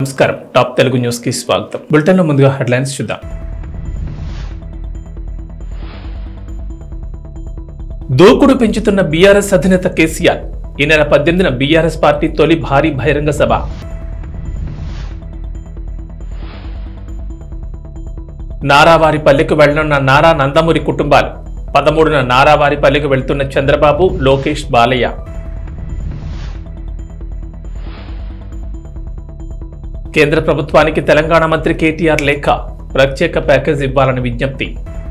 నమస్కారం top Telugu news కి స్వాగతం బులెటిన్ లో ముందుగా హెడ్లైన్స్ చూద్దాం దూకుడు పెంచుతున్న బీఆర్ఎస్ అధినేత కేసీఆర్ ఈ నెల పద్దెనిమిదిన బీఆర్ఎస్ పార్టీ తొలి భారీ బహిరంగ సభ నారావారిపల్లికి వెళ్లనున్న నారా నందమూరి కుటుంబాలు పదమూడున నారావారిపల్లికి వెళ్తున్న చంద్రబాబు లోకేష్ బాలయ్య కేంద్ర ప్రభుత్వానికి తెలంగాణ మంత్రి కేటీఆర్ లేఖ ప్రత్యేక ప్యాకేజ్ ఇవ్వాలని విజ్ఞప్తి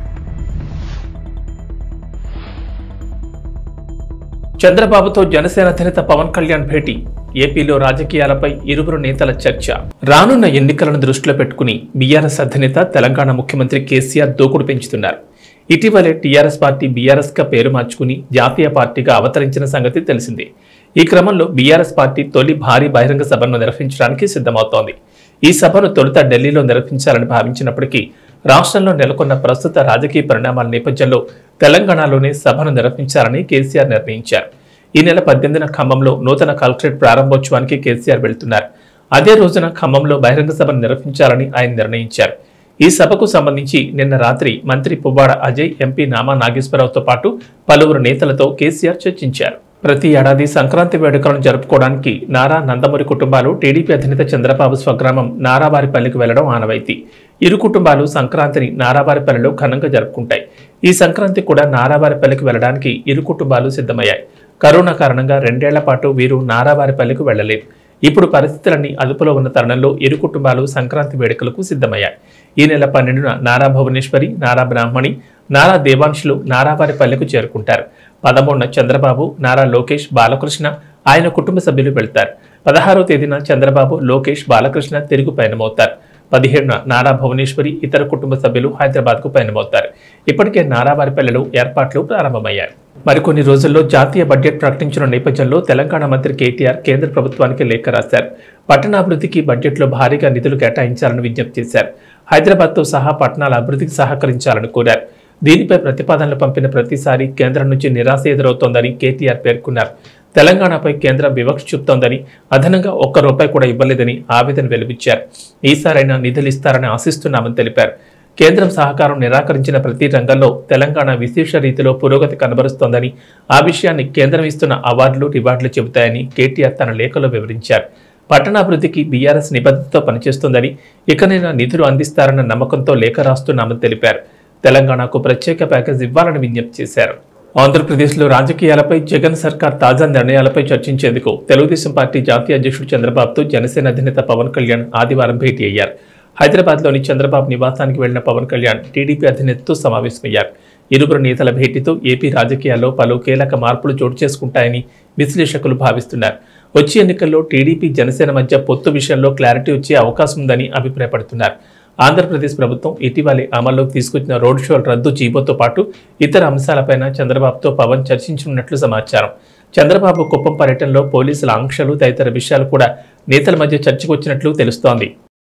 చంద్రబాబుతో జనసేన అధినేత పవన్ కళ్యాణ్ భేటీ ఏపీలో రాజకీయాలపై ఇరువురు నేతల చర్చ రానున్న ఎన్నికలను దృష్టిలో పెట్టుకుని బీఆర్ఎస్ అధినేత తెలంగాణ ముఖ్యమంత్రి కేసీఆర్ దూకుడు పెంచుతున్నారు ఇటీవలే టీఆర్ఎస్ పార్టీ బీఆర్ఎస్ గా పేరు మార్చుకుని జాతీయ పార్టీగా అవతరించిన సంగతి తెలిసిందే ఈ క్రమంలో బీఆర్ఎస్ పార్టీ తొలి భారీ బహిరంగ సభను నిర్వహించడానికి సిద్ధమవుతోంది ఈ సభను తొలుత ఢిల్లీలో నిర్వహించాలని భావించినప్పటికీ రాష్ట్రంలో నెలకొన్న ప్రస్తుత రాజకీయ పరిణామాల నేపథ్యంలో తెలంగాణలోనే సభను నిర్వహించాలని కేసీఆర్ నిర్ణయించారు ఈ నెల పద్దెనిమిదిన ఖమ్మంలో నూతన కలెక్టరేట్ ప్రారంభోత్సవానికి కేసీఆర్ వెళ్తున్నారు అదే రోజున ఖమ్మంలో బహిరంగ సభను నిర్వహించాలని ఆయన నిర్ణయించారు ఈ సభకు సంబంధించి నిన్న రాత్రి మంత్రి పువ్వాడ అజయ్ ఎంపీ నామా నాగేశ్వరరావుతో పాటు పలువురు నేతలతో కేసీఆర్ చర్చించారు ప్రతి ఏడాది సంక్రాంతి వేడుకలను జరుపుకోవడానికి నారా నందమూరి కుటుంబాలు టీడీపీ అధినేత చంద్రబాబు స్వగ్రామం నారావారిపల్లికి వెళ్లడం ఆనవాయితీ ఇరు కుటుంబాలు సంక్రాంతిని నారావారిపల్లిలో ఘనంగా జరుపుకుంటాయి ఈ సంక్రాంతి కూడా నారావారిపల్లికి వెళ్లడానికి ఇరు కుటుంబాలు సిద్ధమయ్యాయి కరోనా కారణంగా రెండేళ్ల పాటు వీరు నారావారిపల్లికి వెళ్లలేదు ఇప్పుడు పరిస్థితులన్నీ అదుపులో ఉన్న తరుణంలో ఇరు కుటుంబాలు సంక్రాంతి వేడుకలకు సిద్ధమయ్యాయి ఈ నెల పన్నెండున నారా భువనేశ్వరి నారా బ్రాహ్మణి నారా దేవాంశులు నారావారిపల్లెకు చేరుకుంటారు పదమూడున చంద్రబాబు నారా లోకేష్ బాలకృష్ణ ఆయన కుటుంబ సభ్యులు వెళ్తారు పదహారో తేదీన చంద్రబాబు లోకేష్ బాలకృష్ణ తిరుగు పయనమవుతారు పదిహేడున నారా భువనేశ్వరి ఇతర కుటుంబ సభ్యులు హైదరాబాద్ కు పయనమవుతారు ఇప్పటికే నారావారిపల్లెలో ఏర్పాట్లు ప్రారంభమయ్యాయి మరికొన్ని రోజుల్లో జాతీయ బడ్జెట్ ప్రకటించిన నేపథ్యంలో తెలంగాణ మంత్రి కేటీఆర్ కేంద్ర ప్రభుత్వానికి లేఖ రాశారు పట్టణాభివృద్ధికి బడ్జెట్లో భారీగా నిధులు కేటాయించాలని విజ్ఞప్తి చేశారు హైదరాబాద్తో సహా పట్టణాల అభివృద్ధికి సహకరించాలని కోరారు దీనిపై ప్రతిపాదనలు పంపిన ప్రతిసారి కేంద్రం నుంచి నిరాశ ఎదురవుతోందని కేటీఆర్ పేర్కొన్నారు తెలంగాణపై కేంద్రం వివక్ష చూపుతోందని అదనంగా ఒక్క రూపాయి కూడా ఇవ్వలేదని ఆవేదన వెలువిచ్చారు ఈసారైనా నిధులు ఇస్తారని ఆశిస్తున్నామని తెలిపారు కేంద్రం సహకారం నిరాకరించిన ప్రతి రంగంలో తెలంగాణ విశేష రీతిలో పురోగతి కనబరుస్తోందని ఆ విషయాన్ని కేంద్రం ఇస్తున్న అవార్డులు రివార్డులు చెబుతాయని కేటీఆర్ తన లేఖలో వివరించారు పట్టణాభివృద్ధికి బీఆర్ఎస్ నిబద్ధతతో పనిచేస్తోందని ఇకనైనా నిధులు అందిస్తారన్న నమ్మకంతో లేఖ రాస్తున్నామని తెలిపారు తెలంగాణకు ప్రత్యేక ప్యాకేజ్ ఇవ్వాలని విజ్ఞప్తి చేశారు ఆంధ్రప్రదేశ్లో రాజకీయాలపై జగన్ సర్కార్ తాజా నిర్ణయాలపై చర్చించేందుకు తెలుగుదేశం పార్టీ జాతీయ అధ్యక్షుడు చంద్రబాబుతో జనసేన అధినేత పవన్ కళ్యాణ్ ఆదివారం భేటీ అయ్యారు హైదరాబాద్లోని చంద్రబాబు నివాసానికి వెళ్లిన పవన్ కళ్యాణ్ టీడీపీ అధినేతతో సమావేశమయ్యారు ఇరువురు నేతల భేటీతో ఏపీ రాజకీయాల్లో పలు కీలక మార్పులు చోటు చేసుకుంటాయని విశ్లేషకులు భావిస్తున్నారు వచ్చే ఎన్నికల్లో టీడీపీ జనసేన మధ్య పొత్తు విషయంలో క్లారిటీ వచ్చే అవకాశం ఉందని అభిప్రాయపడుతున్నారు ఆంధ్రప్రదేశ్ ప్రభుత్వం ఇటీవలే అమల్లోకి తీసుకొచ్చిన రోడ్ షోల రద్దు జీవోతో పాటు ఇతర అంశాలపైన చంద్రబాబుతో పవన్ చర్చించనున్నట్లు సమాచారం చంద్రబాబు కుప్పం పర్యటనలో పోలీసుల ఆంక్షలు తదితర విషయాలు కూడా నేతల మధ్య చర్చకు వచ్చినట్లు తెలుస్తోంది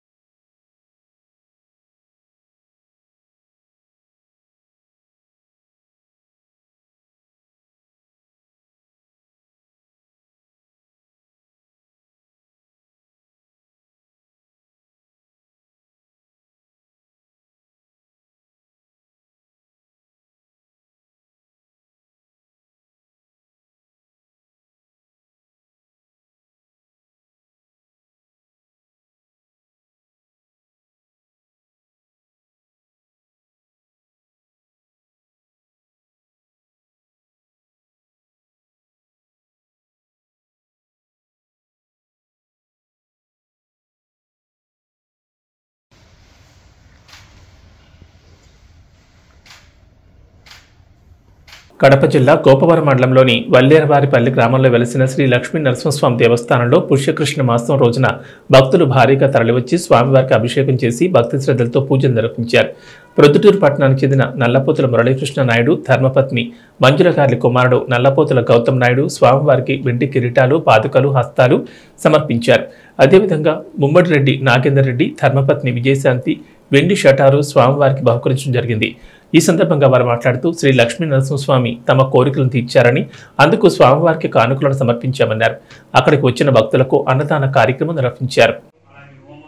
కడప జిల్లా గోపవరం మండలంలోని వల్లేరవారిపల్లి గ్రామంలో వెలిసిన శ్రీ లక్ష్మీ నరసింహస్వామి దేవస్థానంలో పుష్యకృష్ణ మాసం రోజున భక్తులు భారీగా తరలివచ్చి స్వామివారికి అభిషేకం చేసి భక్తి శ్రద్ధలతో పూజలు నిర్వహించారు ప్రొద్దుటూరు పట్టణానికి చెందిన నల్లపోతుల మురళీకృష్ణ నాయుడు ధర్మపత్ని మంజులగారి కుమారుడు నల్లపోతుల గౌతమ్ నాయుడు స్వామివారికి వెండి కిరీటాలు పాదుకలు హస్తాలు సమర్పించారు అదేవిధంగా ముమ్మడి రెడ్డి నాగేందర్ రెడ్డి ధర్మపత్ని విజయశాంతి వెండి షటారు స్వామివారికి బహుకరించడం జరిగింది ఈ సందర్భంగా వారు మాట్లాడుతూ శ్రీ లక్ష్మీ నరసింహస్వామి తమ కోరికలను తీర్చారని అందుకు స్వామివారికి కానుకలను సమర్పించామన్నారు అక్కడికి వచ్చిన భక్తులకు అన్నదాన కార్యక్రమం నిర్వహించారు అలాంటి ఓం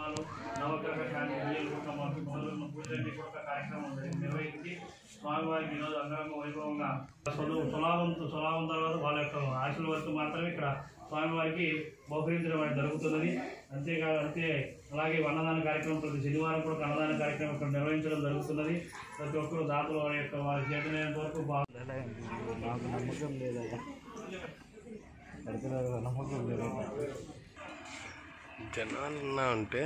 గుడిదండి కూడా కార్యక్రమం నిర్వహించి స్వామివారికి ఈరోజు అంగరంగ వైభవంగా చదువు సులాభం సులాభం తర్వాత వాళ్ళ యొక్క ఆశల వరకు మాత్రమే ఇక్కడ స్వామివారికి బహుకరించడం అనేది జరుగుతున్నది అంతేకాదు అంతే అలాగే అన్నదాన కార్యక్రమం ప్రతి శనివారం కూడా ఒక అన్నదాన కార్యక్రమం ఇక్కడ నిర్వహించడం జరుగుతున్నది ప్రతి ఒక్కరు దాతలు వారి యొక్క వారి చేతనైనంత వరకు బాగా నాకు నమ్మకం లేదయ్యా కడుపులో నమ్మకం లేదయ్యా జనాలు ఉంటే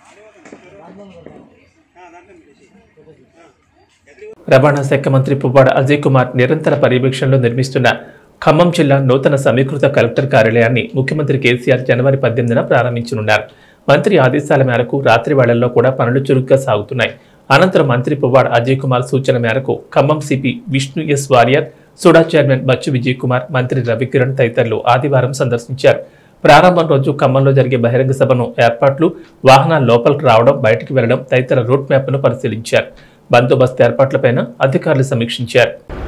రవాణా శాఖ మంత్రి పువ్వాడ అజయ్ కుమార్ నిరంతర పర్యవేక్షణలో నిర్మిస్తున్న ఖమ్మం జిల్లా నూతన సమీకృత కలెక్టర్ కార్యాలయాన్ని ముఖ్యమంత్రి కేసీఆర్ జనవరి పద్దెనిమిదిన ప్రారంభించనున్నారు మంత్రి ఆదేశాల మేరకు రాత్రి వేళల్లో కూడా పనులు చురుగ్గా సాగుతున్నాయి అనంతరం మంత్రి పువ్వాడ అజయ్ కుమార్ సూచన మేరకు Khammam CP Vishnu S Warrier SUDA chairman Bachchu Vijay Kumar మంత్రి రవికిరణ్ తదితరులు ఆదివారం సందర్శించారు ప్రారంభం రోజు ఖమ్మంలో జరిగే బహిరంగ సభను ఏర్పాట్లు వాహనాలు లోపలికి రావడం బయటికి వెళ్లడం తదితర రూట్ మ్యాప్ను పరిశీలించారు బందోబస్తు ఏర్పాట్లపైన అధికారులు సమీక్షించారు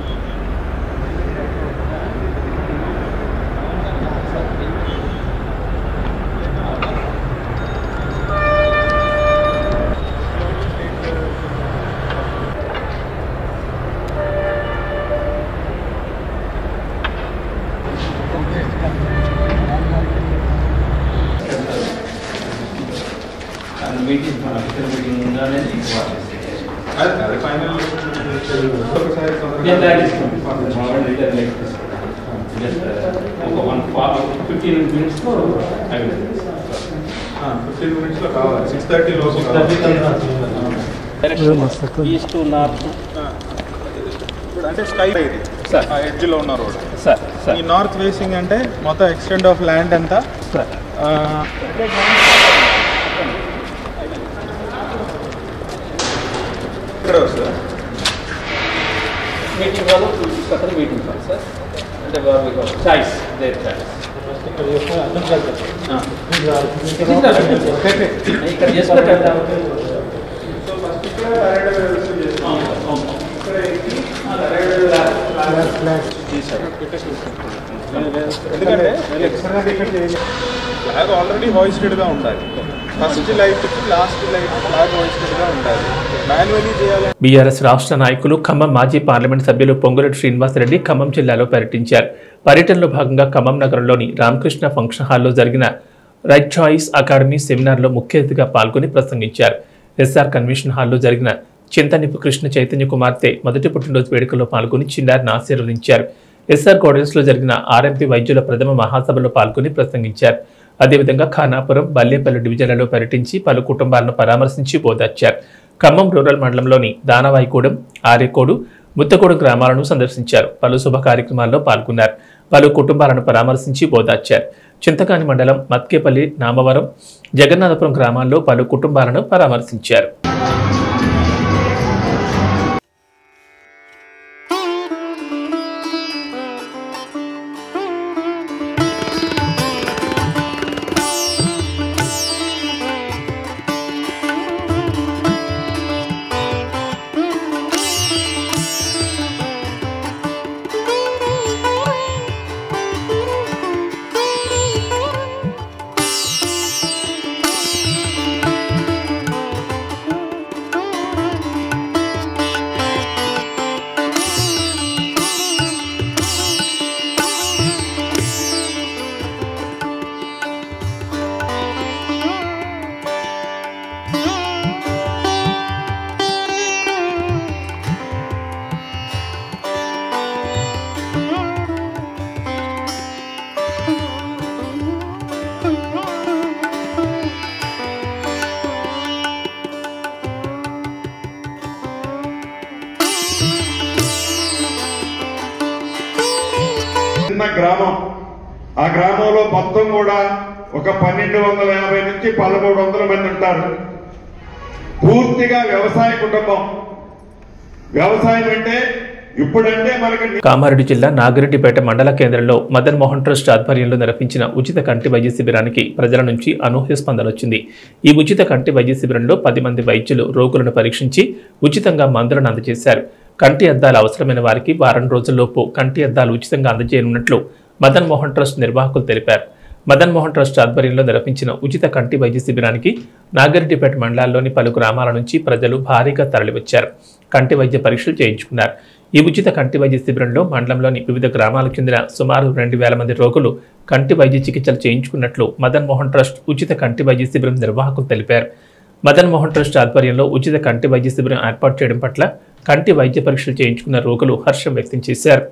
ఫిఫ్టీన్ మినిట్స్ లో కావాలి సిక్స్ థర్టీ లోపు ఈస్ట్ నార్త్ ఇప్పుడు అంటే స్కై ఇది ఆ ఎడ్జ్ లో ఉన్న రోడ్ సార్ ఈ నార్త్ ఫేసింగ్ అంటే మొత్తం ఎక్స్టెండ్ ఆఫ్ ల్యాండ్ అంతా సార్ ఆ, ఇక్కడ వస్తుంది మీటింగ్ వాళ్ళు అక్కడ మీటింగ్ హాల్ సార్ అంటే చాయిస్ దేర్ చాయిస్ ఇక్కడ చేసుకుంటే సో ఫస్ట్ ఇక్కడ direct గా receive చేస్తాం. ఇక్కడ ఎక్కి ఎందుకంటే ఫ్లాగ్ ఆల్రెడీ హోయిస్టెడ్ గా ఉండాలి first light last light flag hoisted గా ఉండాలి మాన్యువల్లీ చేయాలి బీఆర్ఎస్ రాష్ట్ర నాయకులు ఖమ్మం మాజీ పార్లమెంట్ సభ్యులు పొంగులేటి శ్రీనివాసరెడ్డి ఖమ్మం జిల్లాలో పర్యటించారు పర్యటనలో భాగంగా ఖమ్మం నగరంలోని రామకృష్ణ ఫంక్షన్ హాల్లో జరిగిన రైట్ చాయిస్ అకాడమీ సెమినార్లో ముఖ్య అతిథిగా పాల్గొని ప్రసంగించారు ఎస్ఆర్ కన్వెన్షన్ హాల్లో జరిగిన చింతనిపు కృష్ణ చైతన్య కుమార్తె మొదటి పుట్టినరోజు వేడుకలో పాల్గొని చిన్నారిని ఆశీర్వదించారు ఎస్ఆర్ లో జరిగిన ఆర్ఎంపీ వైద్యుల ప్రథమ మహాసభలో పాల్గొని ప్రసంగించారు అదేవిధంగా ఖానాపురం బల్లేపల్లి డివిజన్లలో పర్యటించి పలు కుటుంబాలను పరామర్శించి బోధార్చారు ఖమ్మం రూరల్ మండలంలోని దానవాయిగూడెం ఆరేకోడు ముత్తగూడెం గ్రామాలను సందర్శించారు పలు శుభ కార్యక్రమాల్లో పాల్గొన్నారు పలు కుటుంబాలను పరామర్శించి బోధార్చారు చింతకాని మండలం మత్కేపల్లి నామవరం జగన్నాథపురం గ్రామాల్లో పలు కుటుంబాలను పరామర్శించారు చిన్న గ్రామం ఆ గ్రామంలో మొత్తం కూడా ఒక పన్నెండు వందల యాభై నుంచి పదమూడు వందల మంది ఉంటారు పూర్తిగా వ్యవసాయ కుటుంబం వ్యవసాయం అంటే ఇప్పుడంటే మనకి కామారెడ్డి జిల్లా నాగిరెడ్డిపేట మండల కేంద్రంలో మదన్ మోహన్ ట్రస్ట్ ఆధ్వర్యంలో నిర్వహించిన ఉచిత కంటి వైద్య శిబిరానికి ప్రజల నుంచి అనూహ్య స్పందన వచ్చింది ఈ ఉచిత కంటి వైద్య శిబిరంలో పది మంది వైద్యులు రోగులను పరీక్షించి ఉచితంగా మందులను అందజేశారు కంటి అద్దాలు అవసరమైన వారికి వారం రోజుల్లోపు కంటి అద్దాలు ఉచితంగా అందజేయనున్నట్లు మదన్ మోహన్ ట్రస్ట్ నిర్వాహకులు తెలిపారు మదన్ మోహన్ ట్రస్ట్ ఆధ్వర్యంలో నిర్వహించిన ఉచిత కంటి వైద్య శిబిరానికి నాగరెడ్డిపేట మండలాల్లోని పలు గ్రామాల నుంచి ప్రజలు భారీగా తరలివచ్చారు కంటి వైద్య పరీక్షలు చేయించుకున్నారు ఈ ఉచిత కంటి వైద్య శిబిరంలో మండలంలోని వివిధ గ్రామాలకు చెందిన సుమారు రెండు వేల మంది రోగులు కంటి వైద్య చికిత్సలు చేయించుకున్నట్లు మదన్ మోహన్ ట్రస్ట్ ఉచిత కంటి వైద్య శిబిరం నిర్వాహకులు తెలిపారు మదన్ మోహన్ ట్రస్ట్ ఆధ్వర్యంలో ఉచిత కంటి వైద్య శిబిరం ఏర్పాటు చేయడం పట్ల కంటి వైద్య పరీక్షలు చేయించుకున్న రోగులు హర్షం వ్యక్తం చేశారు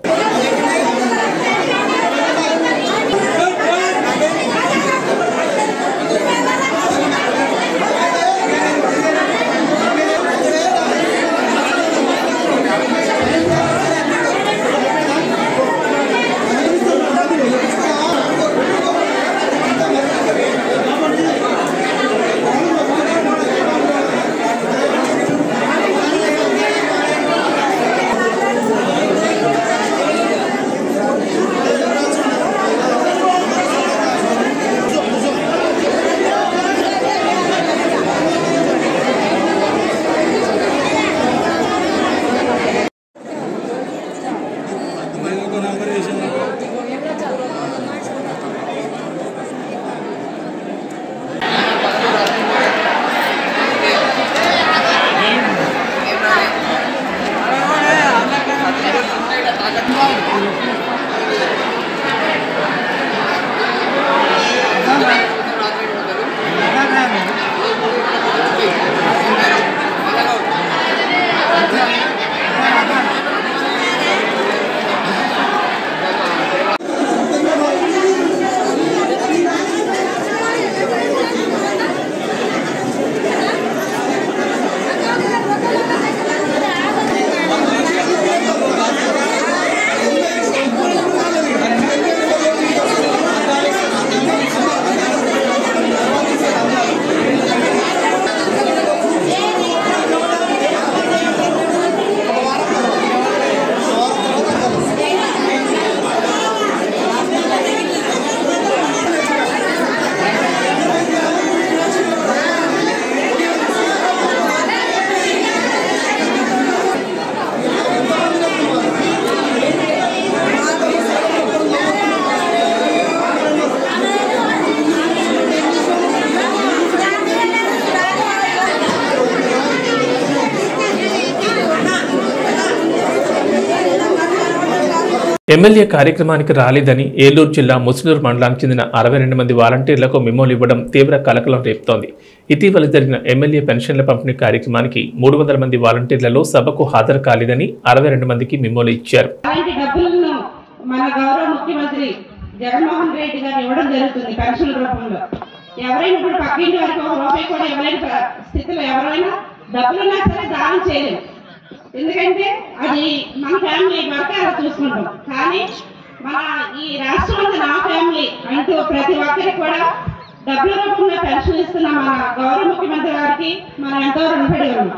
ఎమ్మెల్యే కార్యక్రమానికి రాలేదని ఏలూరు జిల్లా ముస్నూరు మండలానికి చెందిన అరవై రెండు మంది వాలంటీర్లకు మెమోలు ఇవ్వడం తీవ్ర కలకలం రేపుతోంది ఇటీవల జరిగిన ఎమ్మెల్యే పెన్షన్ల పంపిణీ కార్యక్రమానికి మూడు వందల మంది వాలంటీర్లలో సభకు హాజరు కాలేదని అరవై రెండు మందికి మెమోలు ఇచ్చారు అలాంటి డబ్బులను మన గౌరవ ముఖ్యమంత్రి జగన్మోహన్ రెడ్డి గారు ఇవ్వడం జరుగుతుంది పెన్షన్ రూపంలో ఎవరైనా ఇప్పుడు పక్కింటి వారికి ఒక రూపాయి కూడా ఇవ్వలేని ప- స్థితిలో ఎవరైనా డబ్బులున్నా సరే దానం చేయలేము ఎందుకంటే అది మన ఫ్యామిలీ వరకే అలా చూసుకుంటాం కానీ మన ఈ రాష్ట్రం అంతా నా ఫ్యామిలీ అంటూ ప్రతి ఒక్కరికి కూడా డబ్బుల రూపంలో పెన్షన్ ఇస్తున్న మన గౌరవ ముఖ్యమంత్రి గారికి మనం ఎంతో రుణపడి ఉన్నాం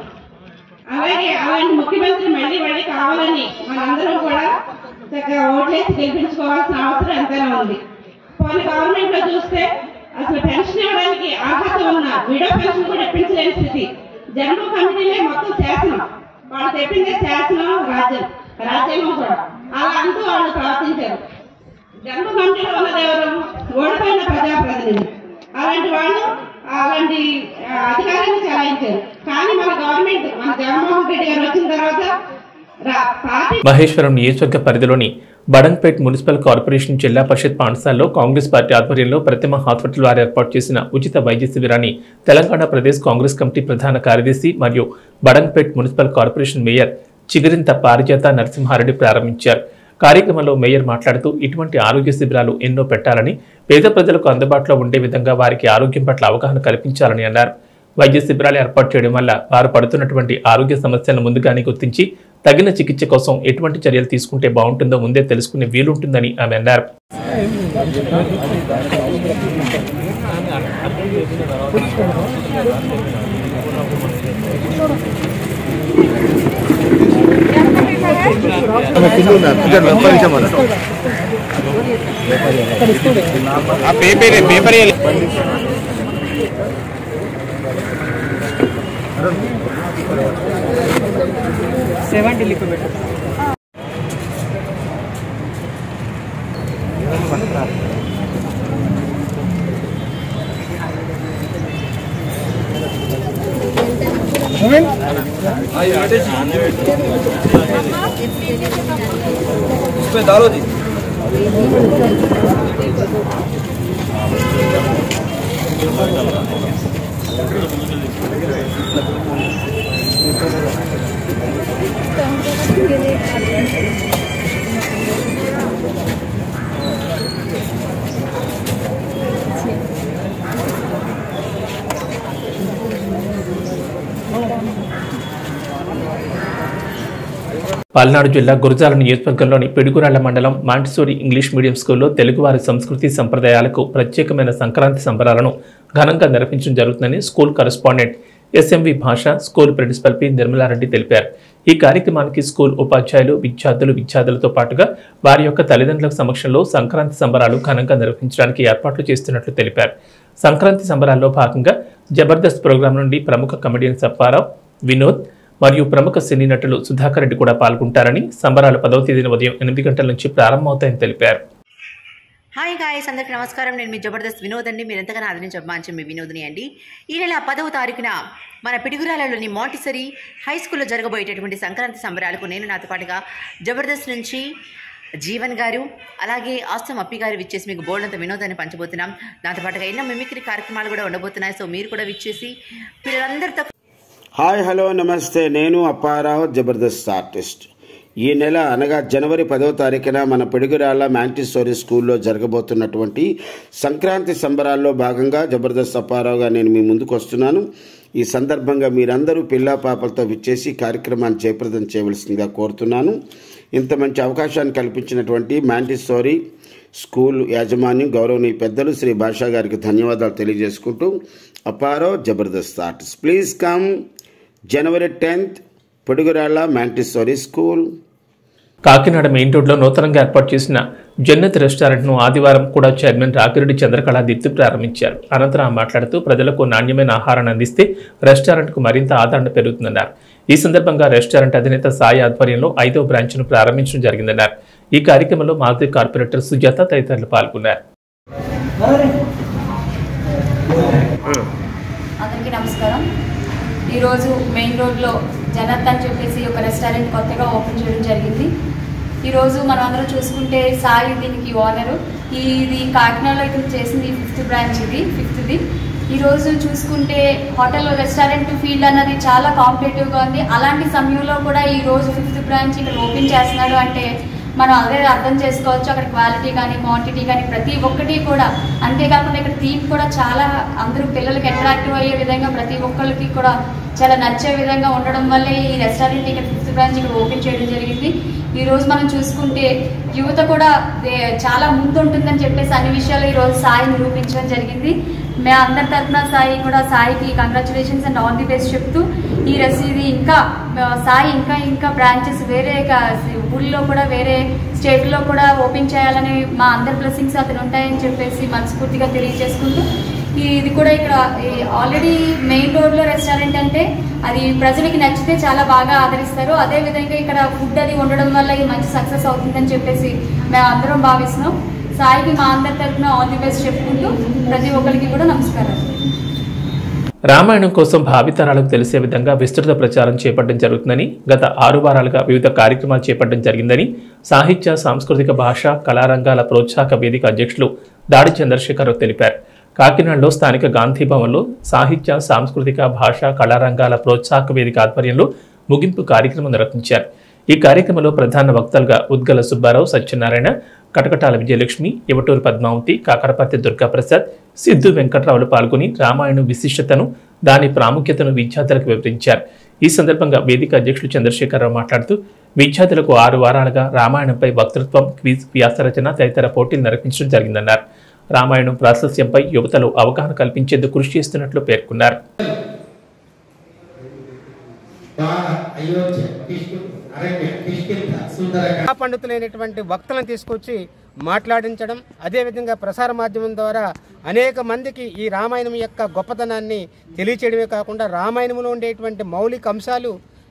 అలాగే అలాంటి ముఖ్యమంత్రి మళ్ళీ మళ్ళీ కావాలని మనందరం కూడా చక్కగా ఓట్లేసి గెలిపించుకోవాల్సిన అవసరం ఎంతైనా ఉంది పోయిన గవర్నమెంట్ లో చూస్తే అసలు పెన్షన్ ఇవ్వడానికి అర్హత ఉన్న విడో పెన్షన్ కూడా ఇప్పించలేని స్థితి జన్మ కమిటీలే మొత్తం శాసనం వాళ్ళు చెప్పిందే శాసనం రాజ్యం రాజ్యాంగం కూడా అలా అంటూ వాళ్ళు ప్రవర్తించారు జన్మ కమిటీలో ఉన్నది ఎవరు ఓడిపోయిన ప్రజాప్రతినిధి అలాంటి వాళ్ళు అలాంటి ఆ, అధికారాన్ని చలాయించారు కానీ మన గవర్నమెంట్ మన జగన్మోహన్ రెడ్డి గారు వచ్చిన తర్వాత రా- పార్టీ మహేశ్వరం నియోజకవర్గ పరిధిలోని బడంగ్పేట్ మున్సిపల్ కార్పొరేషన్ జిల్లా పరిషత్ పాఠశాలలో కాంగ్రెస్ పార్టీ ఆధ్వర్యంలో ప్రతిమ హాస్పిటల్ వారు ఏర్పాటు చేసిన ఉచిత వైద్య శిబిరాన్ని తెలంగాణ ప్రదేశ్ కాంగ్రెస్ కమిటీ ప్రధాన కార్యదర్శి మరియు Badangpet municipal corporation mayor Chigirintha Parijatha Narasimha Reddy ప్రారంభించారు కార్యక్రమంలో మేయర్ మాట్లాడుతూ ఇటువంటి ఆరోగ్య శిబిరాలు ఎన్నో పెట్టాలని పేద ప్రజలకు అందుబాటులో ఉండే విధంగా వారికి ఆరోగ్యం పట్ల అవగాహన కల్పించాలని అన్నారు వైద్య శిబిరాలు ఏర్పాటు చేయడం వల్ల వారు పడుతున్నటువంటి ఆరోగ్య సమస్యలను ముందుగానే గుర్తించి తగిన చికిత్స కోసం ఎటువంటి చర్యలు తీసుకుంటే బాగుంటుందో ముందే తెలుసుకునే వీలుంటుందని ఆమె అన్నారు పల్నాడు జిల్లా గురజాల నియోజకవర్గంలోని పిడుగురాళ్ల మండలం మాంటిసోరి ఇంగ్లీష్ మీడియం స్కూల్లో తెలుగువారి సంస్కృతి సంప్రదాయాలకు ప్రత్యేకమైన సంక్రాంతి సంబరాలను ఘనంగా నిర్వహించడం జరుగుతుందని స్కూల్ కరెస్పాండెంట్ ఎస్ఎంవి భాష స్కూల్ ప్రిన్సిపల్ పి నిర్మలారెడ్డి తెలిపారు ఈ కార్యక్రమానికి స్కూల్ ఉపాధ్యాయులు విద్యార్థులు విద్యార్థులతో పాటుగా వారి యొక్క తల్లిదండ్రుల సమక్షంలో సంక్రాంతి సంబరాలు ఘనంగా నిర్వహించడానికి ఏర్పాట్లు చేస్తున్నట్లు తెలిపారు సంక్రాంతి సంబరాల్లో భాగంగా జబర్దస్త్ ప్రోగ్రాం నుండి ప్రముఖ కమెడియన్ సప్పారావు వినోద్ మరియు ప్రముఖ సినీ నటులు సుధాకర్ రెడ్డి కూడా పాల్గొంటారని సంబరాలు పదవ తేదీన ఉదయం ఎనిమిది గంటల నుంచి ప్రారంభమవుతాయని తెలిపారు హాయ్ గాయస్ అందరికీ నమస్కారం నేను మీ జబర్దస్త్ వినోద్ అండి మీరు ఎంతగానో ఆదరించి అభిమానించే మీ వినోద్ని అండి ఈ నెల పదవ తారీఖున మన పిడుగురాలలోని మాంటిసరీ హై స్కూల్లో జరగబోయేటటువంటి సంక్రాంతి సంబరాలకు నేను నాతో పాటుగా జబర్దస్త్ నుంచి జీవన్ గారు అలాగే ఆస్తం అప్పి గారు విచ్చేసి మీకు బోర్డంత వినోదాన్ని పంచబోతున్నాం దాంతో పాటుగా ఎన్నో మిమిక్రీ కార్యక్రమాలు కూడా ఉండబోతున్నాయి సో మీరు కూడా విచ్చేసి పిల్లలందరితో హాయ్ హలో నమస్తే నేను అప్పారావు జబర్దస్త్ ఆర్టిస్ట్ ఈ నెల అనగా జనవరి పదవ తారీఖున మన పిడుగురాళ్ళ మ్యాంటిసోరీ స్కూల్లో జరగబోతున్నటువంటి సంక్రాంతి సంబరాల్లో భాగంగా జబర్దస్త్ అప్పారావుగా నేను మీ ముందుకు వస్తున్నాను ఈ సందర్భంగా మీరందరూ పిల్లా పాపలతో విచ్చేసి ఈ కార్యక్రమాన్ని జయప్రదం చేయవలసిందిగా కోరుతున్నాను ఇంత మంచి అవకాశాన్ని కల్పించినటువంటి మ్యాంటిసోరీ స్కూల్ యాజమాన్యం గౌరవనీయ పెద్దలు శ్రీ భాషా గారికి ధన్యవాదాలు తెలియజేసుకుంటూ అపారో జబర్దస్త్ ఆర్టిస్ట్ ప్లీజ్ కమ్ జనవరి టెన్త్ పొడుగురాళ్ళ మ్యాంటిసోరీ స్కూల్ కాకినాడ మెయిన్ రోడ్లో నూతనంగా ఏర్పాటు చేసిన జన్నత్ రెస్టారెంట్ను ఆదివారం కూడా చైర్మన్ రాకిరెడ్డి చంద్రకళ దిత్తు ప్రారంభించారు అనంతరం ఆమె మాట్లాడుతూ ప్రజలకు నాణ్యమైన ఆహారాన్ని అందిస్తే రెస్టారెంట్కు మరింత ఆదరణ పెరుగుతుందన్నారు ఈ సందర్భంగా రెస్టారెంట్ అధినేత సాయి ఆధ్వర్యంలో ఐదో బ్రాంచ్ను ప్రారంభించడం జరిగిందన్నారు ఈ కార్యక్రమంలో మాజీ కార్పొరేటర్ సుజాత తదితరులు పాల్గొన్నారు అందరికీ నమస్కారం ఈరోజు మెయిన్ రోడ్లో జనత్ అని చెప్పేసి ఒక రెస్టారెంట్ కొత్తగా ఓపెన్ చేయడం జరిగింది ఈరోజు మనం అందరం చూసుకుంటే సాయి దీనికి ఓనరు ఇది కాకినాడలో ఇతను చేసింది ఫిఫ్త్ బ్రాంచ్ ఇది ఫిఫ్త్ది ఈరోజు చూసుకుంటే హోటల్ రెస్టారెంట్ ఫీల్డ్ అన్నది చాలా కాంపిటేటివ్గా ఉంది అలాంటి సమయంలో కూడా ఈ రోజు ఫిఫ్త్ బ్రాంచ్ ఇక్కడ ఓపెన్ చేస్తున్నాడు అంటే మనం అదే అర్థం చేసుకోవచ్చు అక్కడ క్వాలిటీ కానీ క్వాంటిటీ కానీ ప్రతి ఒక్కటి కూడా అంతేకాకుండా ఇక్కడ థీమ్ కూడా చాలా అందరూ పిల్లలకి అట్రాక్టివ్ అయ్యే విధంగా ప్రతి ఒక్కరికి కూడా చాలా నచ్చే విధంగా ఉండడం వల్లే ఈ రెస్టారెంట్ ఇక్కడ ఫిఫ్త్ బ్రాంచ్ ఇక్కడ ఓపెన్ చేయడం జరిగింది ఈ రోజు మనం చూసుకుంటే యువత కూడా దే- చాలా ముందు ఉంటుందని చెప్పేసి అన్ని విషయాలు ఈ రోజు సాయి నిరూపించడం జరిగింది మేము అందరి తరఫున సాయి కూడా సాయికి congratulations and all the best చెప్తూ ఈ రెస్ ఇది ఇంకా ఆ, సాయి ఇంకా ఇంకా బ్రాంచెస్ వేరే క- ఊళ్ళో కూడా వేరే స్టేట్లో కూడా ఓపెన్ చేయాలని మా అందరి బ్లెస్సింగ్స్ అతను ఉంటాయని చెప్పేసి మనస్ఫూర్తిగా తెలియజేసుకుంటూ ఈ- ఇది కూడా ఇక్కడ ఆల్రెడీ మెయిన్ రోడ్లో రెస్టారెంట్ అంటే అది ప్రజలకి నచ్చితే చాలా బాగా ఆదరిస్తారు అదే విధంగా ఇక్కడ ఫుడ్ అది ఉండడం వల్ల ఇది మంచి సక్సెస్ అవుతుందని చెప్పేసి మేము అందరం భావిస్తున్నాం సాయికి మా అందరి తరఫున ఆల్ ది బెస్ట్ చెప్పుకుంటూ ప్రతి ఒక్కరికి కూడా నమస్కారం రామాయణం కోసం భావితరాలకు తెలిసే విధంగా విస్తృత ప్రచారం చేపట్టడం జరుగుతుందని గత ఆరు వారాలుగా వివిధ కార్యక్రమాలు చేపట్టడం జరిగిందని సాహిత్య సాంస్కృతిక భాష కళారంగాల ప్రోత్సాహక వేదిక అధ్యక్షులు దాడి చంద్రశేఖరరావు తెలిపారు కాకినాడలో స్థానిక గాంధీ భవన్లో సాహిత్య సాంస్కృతిక భాష కళారంగాల ప్రోత్సాహక వేదిక ఆధ్వర్యంలో ముగింపు కార్యక్రమం నిర్వహించారు ఈ కార్యక్రమంలో ప్రధాన వక్తలుగా ఉద్గల సుబ్బారావు సత్యనారాయణ కటకటాల విజయలక్ష్మి ఇవటూరు పద్మావతి కాకరపర్తి దుర్గాప్రసాద్ సిద్ధు వెంకట్రావులు పాల్గొని రామాయణం విశిష్టతను దాని ప్రాముఖ్యతను విద్యార్థులకు వివరించారు ఈ సందర్భంగా వేదిక అధ్యక్షులు చంద్రశేఖరరావు మాట్లాడుతూ విద్యార్థులకు ఆరు వారాలుగా రామాయణంపై వక్తృత్వం క్విజ్ వ్యాసరచన తదితర పోటీలు నిర్వహించడం జరిగిందన్నారు రామాయణం ప్రాశస్యంపై యువతలో అవగాహన కల్పించేందుకు కృషి చేస్తున్నట్లు పేర్కొన్నారు పండితులైనటువంటి వక్తలను తీసుకొచ్చి మాట్లాడించడం అదేవిధంగా ప్రసార మాధ్యమం ద్వారా అనేక మందికి ఈ రామాయణం యొక్క గొప్పతనాన్ని తెలియచేయడమే కాకుండా రామాయణంలో ఉండేటువంటి మౌలిక అంశాలు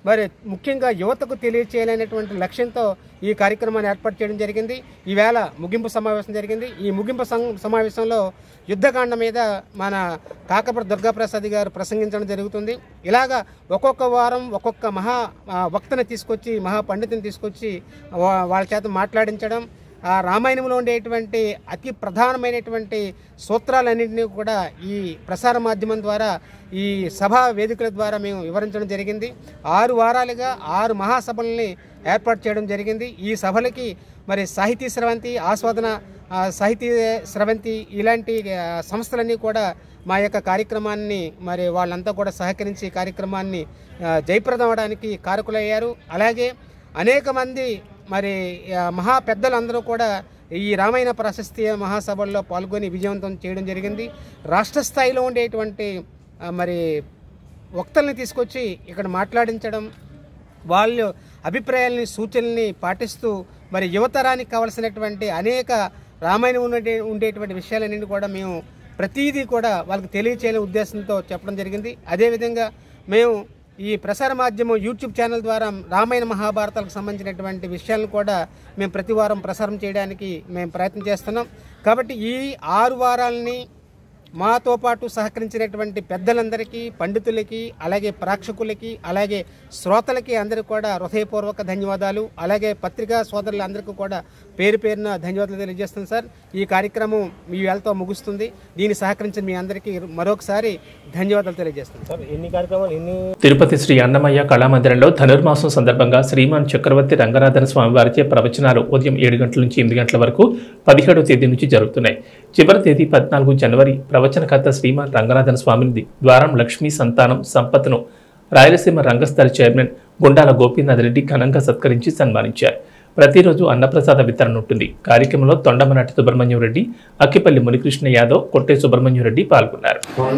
మరి ముఖ్యంగా యువతకు తెలియచేయాలనేటువంటి లక్ష్యంతో ఈ కార్యక్రమాన్ని ఏర్పాటు చేయడం జరిగింది ఈవేళ ముగింపు సమావేశం జరిగింది ఈ ముగింపు సం- సమావేశంలో యుద్ధకాండ మీద మన కాకపూర్ దుర్గాప్రసాద్ గారు ప్రసంగించడం జరుగుతుంది ఇలాగా ఒక్కొక్క వారం ఒక్కొక్క మహా ఆ, వక్తని తీసుకొచ్చి మహా పండితుని తీసుకొచ్చి వా- వాళ్ళ చేత మాట్లాడించడం ఆ రామాయణంలో ఉండేటువంటి అతి ప్రధానమైనటువంటి సూత్రాలన్నింటినీ కూడా ఈ ప్రసార మాధ్యమం ద్వారా ఈ సభా వేదికల ద్వారా మేము వివరించడం జరిగింది ఆరు వారాలుగా ఆరు మహాసభల్ని ఏర్పాటు చేయడం జరిగింది ఈ సభలకి మరి సాహితీ స్రవంతి ఆస్వాదన ఆ, సాహితీ స్రవంతి ఇలాంటి ఆ, సంస్థలన్నీ కూడా మా యొక్క కార్యక్రమాన్ని మరి వాళ్ళంతా కూడా సహకరించి ఈ కార్యక్రమాన్ని ఆ, జయప్రదం అవడానికి కారకులయ్యారు అలాగే అనేక మంది మరి ఆ, మహా పెద్దలందరూ కూడా ఈ రామాయణ ప్రశస్తి మహాసభల్లో పాల్గొని విజయవంతం చేయడం జరిగింది రాష్ట్ర స్థాయిలో ఉండేటువంటి ఆ, మరి వక్తల్ని తీసుకొచ్చి ఇక్కడ మాట్లాడించడం వాళ్ళు అభిప్రాయాలని సూచనల్ని పాటిస్తూ మరి యువతరానికి కావలసినటువంటి అనేక రామాయణం ఉండే ఉండేటువంటి విషయాలన్నింటి కూడా మేము ప్రతిదీ కూడా వాళ్ళకి తెలియచేయాలనే ఉద్దేశంతో చెప్పడం జరిగింది అదేవిధంగా మేము ఈ ప్రసార మాధ్యమం యూట్యూబ్ ఛానల్ ద్వారా రామాయణ మహాభారతాలకు సంబంధించినటువంటి విషయాలను కూడా మేము ప్రతి వారం ప్రసారం చేయడానికి మేము ప్రయత్నం చేస్తున్నాం కాబట్టి ఈ ఆరు వారాలని మాతో పాటు సహకరించినటువంటి పెద్దలందరికీ పండితులకి అలాగే ప్రేక్షకులకి అలాగే శ్రోతలకి అందరికీ కూడా హృదయపూర్వక ధన్యవాదాలు అలాగే పత్రికా సోదరులందరికీ కూడా పేరు పేరున ధన్యవాదాలు తెలియజేస్తున్నాను సార్ ఈ కార్యక్రమం మీ వేళతో ముగుస్తుంది దీన్ని సహకరించిన మీ అందరికీ మరొకసారి ధన్యవాదాలు తెలియజేస్తున్నాను సార్ ఎన్ని కార్యక్రమాలు ఎన్ని తిరుపతి శ్రీ అన్నమయ్య కళామందిరంలో ధనుర్మాసం సందర్భంగా శ్రీమాన్ చక్రవర్తి రంగనాథన స్వామి వారిచే ప్రవచనాలు ఉదయం ఏడు గంటల నుంచి ఎనిమిది గంటల వరకు పదిహేడవ తేదీ నుంచి జరుగుతున్నాయి చివరి తేదీ పద్నాలుగు జనవరి ప్రవచనకర్త శ్రీమాన్ రంగనాథన స్వామిని ద్వారం లక్ష్మీ సంతానం సంపత్ను రాయలసీమ రంగస్థల చైర్మన్ గుండాల గోపీనాథ్ రెడ్డి ఘనంగా సత్కరించి సన్మానించారు ప్రతిరోజు అన్నప్రసాద వితరణ ఉంటుంది కార్యక్రమంలో తొండమనాటి సుబ్రహ్మణ్యం రెడ్డి అక్కిపల్లి మునికృష్ణ యాదవ్ కొట్టే సుబ్రహ్మణ్యం రెడ్డి పాల్గొన్నారు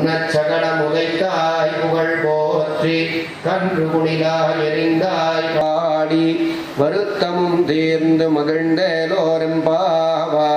பொன்னச்சகடமுதைத்தாய் புகழ் போற்றி கன்று குணிலாய் எரிந்தாய் பாடி வருத்தமும் தீர்ந்து மகிழ்ந்தேலோரும் பாவா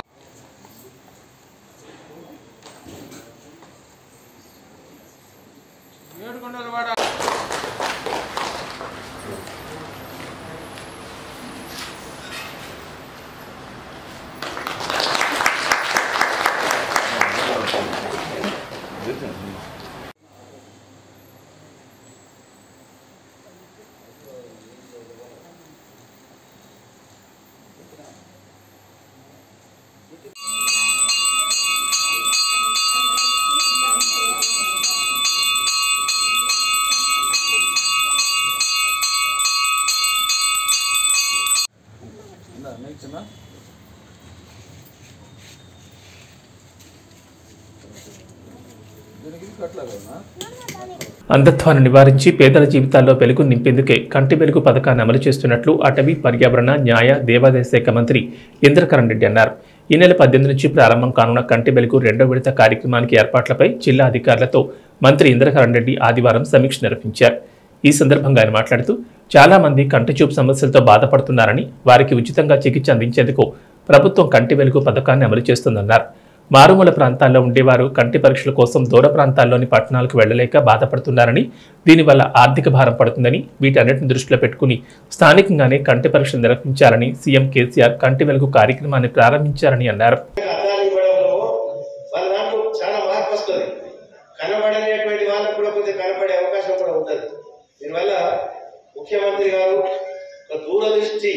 అంధత్వాన్ని నివారించి పేదల జీవితాల్లో వెలుగు నింపేందుకే కంటి వెలుగు పథకాన్ని అమలు చేస్తున్నట్లు అటవీ పర్యావరణ న్యాయ దేవాదాయ శాఖ మంత్రి ఇంద్రకరణ్ రెడ్డి అన్నారు ఈ నెల పద్దెనిమిది నుంచి ప్రారంభం కానున్న కంటి వెలుగు రెండో విడత కార్యక్రమానికి ఏర్పాట్లపై జిల్లా అధికారులతో మంత్రి ఇంద్రకరణ్ రెడ్డి ఆదివారం సమీక్ష నిర్వహించారు ఈ సందర్భంగా ఆయన మాట్లాడుతూ చాలా మంది కంటి చూపు సమస్యలతో బాధపడుతున్నారని వారికి ఉచితంగా చికిత్స అందించేందుకు ప్రభుత్వం కంటి వెలుగు పథకాన్ని అమలు చేస్తుందన్నారు మారుమూల ప్రాంతాల్లో ఉండేవారు కంటి పరీక్షల కోసం దూర ప్రాంతాల్లోని పట్టణాలకు వెళ్లలేక బాధపడుతున్నారని దీనివల్ల ఆర్థిక భారం పడుతుందని వీటన్నిటిని దృష్టిలో పెట్టుకుని స్థానికంగానే కంటి పరీక్షలు నిర్వహించాలని సీఎం కేసీఆర్ కంటి వెలుగు కార్యక్రమాన్ని ప్రారంభించారని అన్నారు అద్దాలు ఇవ్వడంలో వాళ్ళ దాంట్లో చాలా మార్పు వస్తుంది కనబడలేటువంటి వాళ్ళకు కూడా కొద్దిగా కనపడే అవకాశం కూడా ఉంటుంది దీనివల్ల ముఖ్యమంత్రి గారు ఒక దూరదృష్టి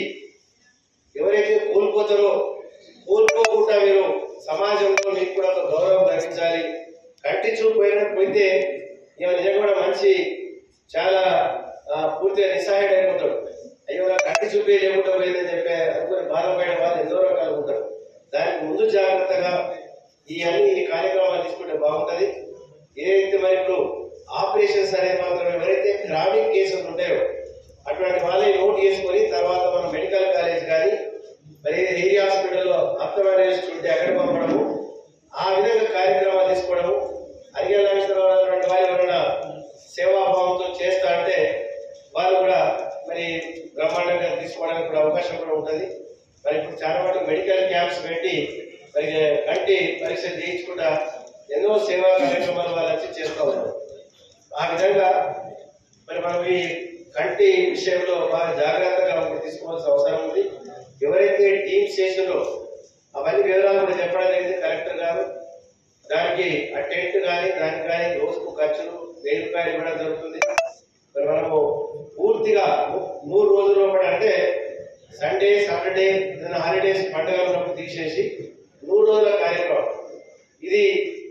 ఎవరైతే కోల్పోతారో కోల్పోకుండా మీరు సమాజంలో మీకు కూడా ఒక గౌరవం లభించాలి కంటి చూపు పోయిన పోయితే ఈమె నిజంగా కూడా మంచి చాలా ఆ, పూర్తిగా నిస్సహాయుడు అయిపోతాడు అయ్యో నా కంటి చూపే లేకుండా పోయిందని చెప్పే అనుకుని బాధపడిన వాళ్ళు ఎంతో రకాలు ఉంటారు దానికి ముందు జాగ్రత్తగా ఈ అన్ని కార్యక్రమాలు తీసుకుంటే బాగుంటది ఏదైతే మరి ఇప్పుడు ఆపరేషన్స్ అనేది మాత్రం ఎవరైతే క్రానిక్ కేసులు ఉంటాయో అటువంటి వాళ్ళని నోట్ చేసుకొని తర్వాత మనం మెడికల్ కాలేజ్ కానీ మరి ఏరియా హాస్పిటల్లో ఆప్తమైనస్ట్ ఉంటే అక్కడ పంపడము ఆ విధంగా కార్యక్రమాలు తీసుకోవడము అడిగే నాగేశ్వరరావు వారు ఎవరైనా సేవాభావంతో చేస్తా అంటే వాళ్ళు కూడా మరి బ్రహ్మాండంగా తీసుకోవడానికి కూడా అవకాశం కూడా ఉంటుంది మరి ఇప్పుడు చాలా మటుకు మెడికల్ క్యాంప్స్ పెట్టి మరి కంటి పరీక్షలు చేయించుకుంటా ఎన్నో సేవా కార్యక్రమాలు వాళ్ళు వచ్చి చేస్తూ ఉన్నారు ఆ విధంగా మరి మనం ఈ కంటి విషయంలో బాగా జాగ్రత్తగా ఉండి తీసుకోవాల్సిన అవసరం ఉంది ఎవరైతే టీమ్స్ చేసిందో అవన్నీ వివరాలు కూడా చెప్పడం జరిగింది కలెక్టర్ గారు దానికి ఆ టెంట్ కానీ దానికి కానీ రోజుకు ఖర్చులు వెయ్యి రూపాయలు ఇవ్వడం జరుగుతుంది మరి మనము పూర్తిగా ము- మూడు రోజుల్లో కూడా అంటే సండే సాటర్డే ఏదైనా హాలిడేస్ పండుగ ఉన్నప్పుడు తీసేసి మూడు రోజుల కార్యక్రమం ఇది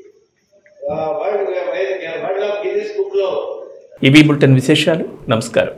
ఆ, world world of Guinness book లో ఇవి బులెటిన్ విశేషాలు నమస్కారం